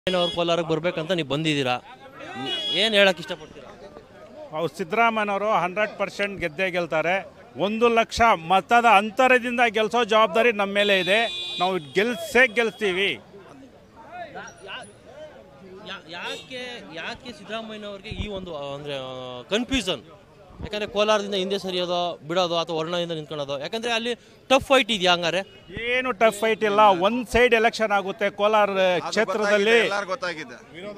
ಅವ್ರು ಕೋಲಾರಕ್ಕೆ ಬರ್ಬೇಕಂತ ನೀವು ಬಂದಿದ್ದೀರಾ ಏನು ಹೇಳಕ್ಕೆ ಇಷ್ಟಪಡ್ತೀರಾ ಅವ್ರು ಸಿದ್ದರಾಮಯ್ಯನವರು ಹಂಡ್ರೆಡ್ ಪರ್ಸೆಂಟ್ ಗೆದ್ದೇ ಗೆಲ್ತಾರೆ ಒಂದು ಲಕ್ಷ ಮತದ ಅಂತರದಿಂದ ಗೆಲ್ಸೋ ಜವಾಬ್ದಾರಿ ನಮ್ಮ ಮೇಲೆ ಇದೆ ನಾವು ಗೆಲ್ಸೇ ಗೆಲ್ಸ್ತೀವಿ ಯಾ- ಯಾಕೆ ಯಾಕೆ ಸಿದ್ದರಾಮಯ್ಯನವ್ರಿಗೆ ಈ ಒಂದು ಅಂದರೆ ಕನ್ಫ್ಯೂಷನ್ ಯಾಕಂದರೆ ಕೋಲಾರದಿಂದ ಹಿಂದೆ ಸರಿಯೋದು ಬಿಡೋದು ಅಥವಾ ವರ್ಣದಿಂದ ನಿಂತ್ಕೊಳ್ಳೋದು ಯಾಕಂದರೆ ಅಲ್ಲಿ ಟಫ್ ಫೈಟ್ ಇದೆಯಾ ಹಂಗಾರೆ ಏನು ಟಫ್ ಫೈಟ್ ಇಲ್ಲ ಒಂದ್ ಸೈಡ್ ಎಲೆಕ್ಷನ್ ಆಗುತ್ತೆ ಕೋಲಾರ ಕ್ಷೇತ್ರದಲ್ಲಿ ಎಲ್ಲರಿಗೂ ಗೊತ್ತಾಗಿದೆ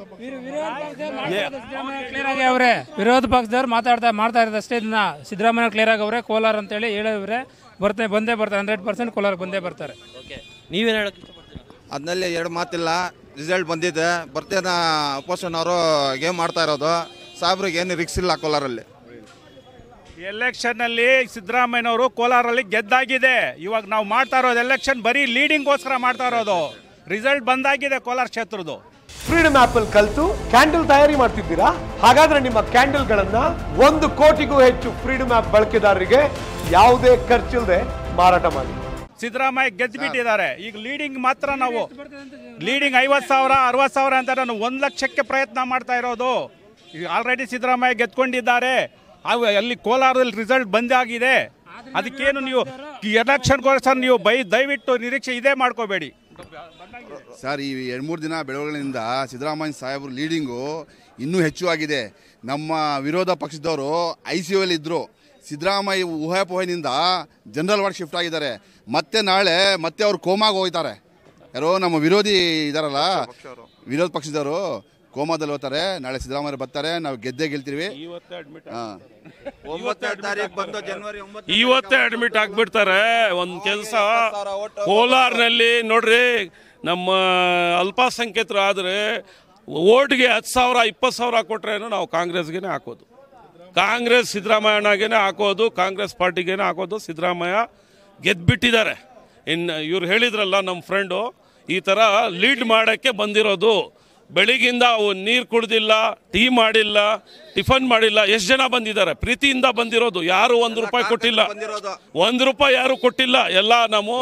ಕ್ಲಿಯರ್ ಆಗಿ ಅವರೇ ವಿರೋಧ ಪಕ್ಷದವ್ರು ಮಾತಾಡ್ತಾ ಮಾಡ್ತಾ ಇರೋದು ಅಷ್ಟೇ ಇದನ್ನ ಸಿದ್ದರಾಮಯ್ಯ ಕ್ಲಿಯರ್ ಆಗಿ ಅವರೇ ಕೋಲಾರ ಅಂತೇಳಿ ಹೇಳಿವ್ರೆ ಬರ್ತಾರೆ ಬಂದೇ ಬರ್ತಾರೆ ಹಂಡ್ರೆಡ್ ಪರ್ಸೆಂಟ್ ಕೋಲಾರ ಬಂದೇ ಬರ್ತಾರೆ ಓಕೆ ನೀವೇನು ಹೇಳಕ್ಕೆ ಇಷ್ಟಪಡ್ತೀರಾ ಅದ್ರಲ್ಲಿ ಎರಡು ಮಾತಿಲ್ಲ ರಿಸಲ್ಟ್ ಬಂದಿದೆ ಬರ್ತೇನ ಅಪೋಸಿಷನ್ ಅವರು ಗೇಮ್ ಮಾಡ್ತಾ ಇರೋದು ಸಾಬ್ರಿಗೆ ಏನು ರಿಕ್ಸ್ ಇಲ್ಲ ಕೋಲಾರಲ್ಲಿ ಎಲೆಕ್ಷನ್ ಅಲ್ಲಿ ಸಿದ್ದರಾಮಯ್ಯನವರು ಕೋಲಾರಲ್ಲಿ ಗೆದ್ದಾಗಿದೆ ಇವಾಗ ನಾವು ಮಾಡ್ತಾ ಇರೋದು ಎಲೆಕ್ಷನ್ ಬರೀ ಲೀಡಿಂಗ್ಗೋಸ್ಕರ ಮಾಡ್ತಾ ಇರೋದು ರಿಸಲ್ಟ್ ಬಂದಾಗಿದೆ ಕೋಲಾರ ಕ್ಷೇತ್ರದ್ದು ಫ್ರೀಡಮ್ ಆಪ್ ಅಲ್ಲಿ ಕಲ್ತು ಕ್ಯಾಂಡಲ್ ತಯಾರಿ ಮಾಡ್ತಿದ್ದೀರಾ ಹಾಗಾದ್ರೆ ನಿಮ್ಮ ಕ್ಯಾಂಡಲ್ ಗಳನ್ನ ಒಂದು ಕೋಟಿಗೂ ಹೆಚ್ಚು ಫ್ರೀಡಮ್ ಆಪ್ ಬಳಕೆದಾರರಿಗೆ ಯಾವುದೇ ಖರ್ಚಿಲ್ಲದೆ ಮಾರಾಟ ಮಾಡಿ ಸಿದ್ದರಾಮಯ್ಯ ಗೆದ್ದು ಬಿಟ್ಟಿದ್ದಾರೆ ಈಗ ಲೀಡಿಂಗ್ ಮಾತ್ರ ನಾವು ಲೀಡಿಂಗ್ ಐವತ್ತು ಸಾವಿರ ಅರವತ್ತು ಸಾವಿರ ಅಂತ ನಾನು ಒಂದು ಲಕ್ಷಕ್ಕೆ ಪ್ರಯತ್ನ ಮಾಡ್ತಾ ಇರೋದು ಈಗ ಆಲ್ರೆಡಿ ಸಿದ್ದರಾಮಯ್ಯ ಗೆದ್ಕೊಂಡಿದ್ದಾರೆ ಅವು ಅಲ್ಲಿ ಕೋಲಾರದಲ್ಲಿ ರಿಸಲ್ಟ್ ಬಂದಾಗಿದೆ ಅದಕ್ಕೇನು ನೀವು ಎಲೆಕ್ಷನ್ಗೋಸ್ಕರ ನೀವು ಬೈ ದಯವಿಟ್ಟು ನಿರೀಕ್ಷೆ ಇದೇ ಮಾಡ್ಕೋಬೇಡಿ ಸರ್ ಈ ಎರಡು ಮೂರು ದಿನ ಬೆಳವಣಿಗೆಯಿಂದ ಸಿದ್ದರಾಮಯ್ಯ ಸಾಹೇಬ್ರು ಲೀಡಿಂಗು ಇನ್ನೂ ಹೆಚ್ಚು ಆಗಿದೆ ನಮ್ಮ ವಿರೋಧ ಪಕ್ಷದವರು ಐ ಸಿ ಯು ಅಲ್ಲಿ ಇದ್ದರು ಸಿದ್ದರಾಮಯ್ಯ ಊಹಾಪೋಹನಿಂದ ಜನರಲ್ ವಾರ್ಡ್ ಶಿಫ್ಟ್ ಆಗಿದ್ದಾರೆ ಮತ್ತೆ ನಾಳೆ ಮತ್ತೆ ಅವ್ರು ಕೋಮಾಗ ಹೋಗ್ತಾರೆ ಯಾರೋ ನಮ್ಮ ವಿರೋಧಿ ಇದಾರಲ್ಲ ವಿರೋಧ ಪಕ್ಷದವರು ಕೋಮಾದಲ್ಲಿ ಹೋಗ್ತಾರೆ ನಾಳೆ ಸಿದ್ದರಾಮಯ್ಯ ಬರ್ತಾರೆ ನಾವು ಗೆದ್ದೇ ಗೆಲ್ತೀವಿ ಹಾಂ ಒಂಬತ್ತನೇ ತಾರೀಕು ಬಂದು ಜನವರಿ ಒಂಬತ್ತು ಇವತ್ತೇ ಅಡ್ಮಿಟ್ ಆಗ್ಬಿಡ್ತಾರೆ ಒಂದು ಕೆಲಸ ಕೋಲಾರ್ನಲ್ಲಿ ನೋಡ್ರಿ ನಮ್ಮ ಅಲ್ಪಸಂಖ್ಯಾತರು ಆದರೆ ಓಟ್ಗೆ ಹತ್ತು ಸಾವಿರ ಇಪ್ಪತ್ತು ಸಾವಿರ ಕೊಟ್ರೇನು ನಾವು ಕಾಂಗ್ರೆಸ್ಗೆ ಹಾಕೋದು ಕಾಂಗ್ರೆಸ್ ಸಿದ್ದರಾಮಯ್ಯನಾಗೇನೆ ಹಾಕೋದು ಕಾಂಗ್ರೆಸ್ ಪಾರ್ಟಿಗೇನೆ ಹಾಕೋದು ಸಿದ್ದರಾಮಯ್ಯ ಗೆದ್ಬಿಟ್ಟಿದ್ದಾರೆ ಇನ್ನು ಇವ್ರು ಹೇಳಿದ್ರಲ್ಲ ನಮ್ಮ ಫ್ರೆಂಡು ಈ ಥರ ಲೀಡ್ ಮಾಡೋಕ್ಕೆ ಬಂದಿರೋದು ಬೆಳಿಗ್ಗಿಂದ ಅವು ನೀರು ಕುಡ್ದಿಲ್ಲ ಟೀ ಮಾಡಿಲ್ಲ ಟಿಫನ್ ಮಾಡಿಲ್ಲ ಎಷ್ಟು ಜನ ಬಂದಿದ್ದಾರೆ ಪ್ರೀತಿಯಿಂದ ಬಂದಿರೋದು ಯಾರು ಒಂದು ರೂಪಾಯಿ ಕೊಟ್ಟಿಲ್ಲ ಒಂದು ರೂಪಾಯಿ ಯಾರು ಕೊಟ್ಟಿಲ್ಲ ಎಲ್ಲ ನಮ್ಮ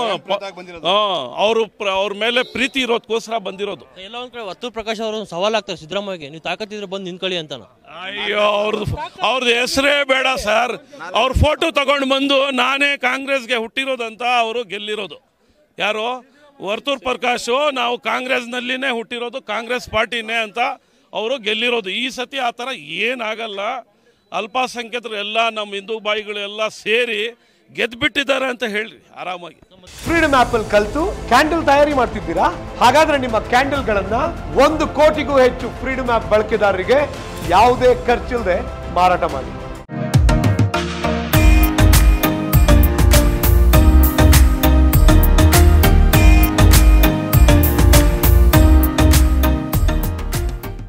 ಅವರು ಅವ್ರ ಮೇಲೆ ಪ್ರೀತಿ ಇರೋದಕ್ಕೋಸ್ಕರ ಬಂದಿರೋದು ಎಲ್ಲ ಒಂದು ಕಡೆ ವರ್ತೂರ್ ಪ್ರಕಾಶ್ ಅವರು ಸವಾಲಾಗ್ತಾರೆ ಸಿದ್ದರಾಮಯ್ಯಗೆ ನೀವು ತಾಕತ್ತಿದ್ರೆ ಬಂದು ನಿಂತ್ಕೊಳ್ಳಿ ಅಂತಾನ ಅಯ್ಯೋ ಅವ್ರದ್ದು ಅವ್ರದ್ದು ಹೆಸರೇ ಬೇಡ ಸರ್ ಅವ್ರ ಫೋಟೋ ತಗೊಂಡು ಬಂದು ನಾನೇ ಕಾಂಗ್ರೆಸ್ಗೆ ಹುಟ್ಟಿರೋದಂತ ಅವರು ಗೆಲ್ಲಿರೋದು ಯಾರು ವರ್ತೂರ್ ಪ್ರಕಾಶು ನಾವು ಕಾಂಗ್ರೆಸ್ನಲ್ಲಿನೇ ಹುಟ್ಟಿರೋದು ಕಾಂಗ್ರೆಸ್ ಪಾರ್ಟಿನೇ ಅಂತ ಅವರು ಗೆಲ್ಲಿರೋದು ಈ ಸತಿ ಆ ಥರ ಏನಾಗಲ್ಲ ಅಲ್ಪಸಂಖ್ಯಾತರು ಎಲ್ಲ ನಮ್ಮ ಹಿಂದೂ ಬಾಯಿಗಳೆಲ್ಲ ಸೇರಿ ಗೆದ್ಬಿಟ್ಟಿದ್ದಾರೆ ಅಂತ ಹೇಳ್ರಿ ಆರಾಮಾಗಿ ಫ್ರೀಡಮ್ ಆಪ್ ಅಲ್ಲಿ ಕಲ್ತು ಕ್ಯಾಂಡಲ್ ತಯಾರಿ ಮಾಡ್ತಿದ್ದೀರಾ ಹಾಗಾದ್ರೆ ನಿಮ್ಮ ಕ್ಯಾಂಡಲ್ ಗಳನ್ನ ಒಂದು ಕೋಟಿಗೂ ಹೆಚ್ಚು ಫ್ರೀಡಮ್ ಆಪ್ ಬಳಕೆದಾರರಿಗೆ ಯಾವುದೇ ಖರ್ಚಿಲ್ಲದೆ ಮಾರಾಟ ಮಾಡಿ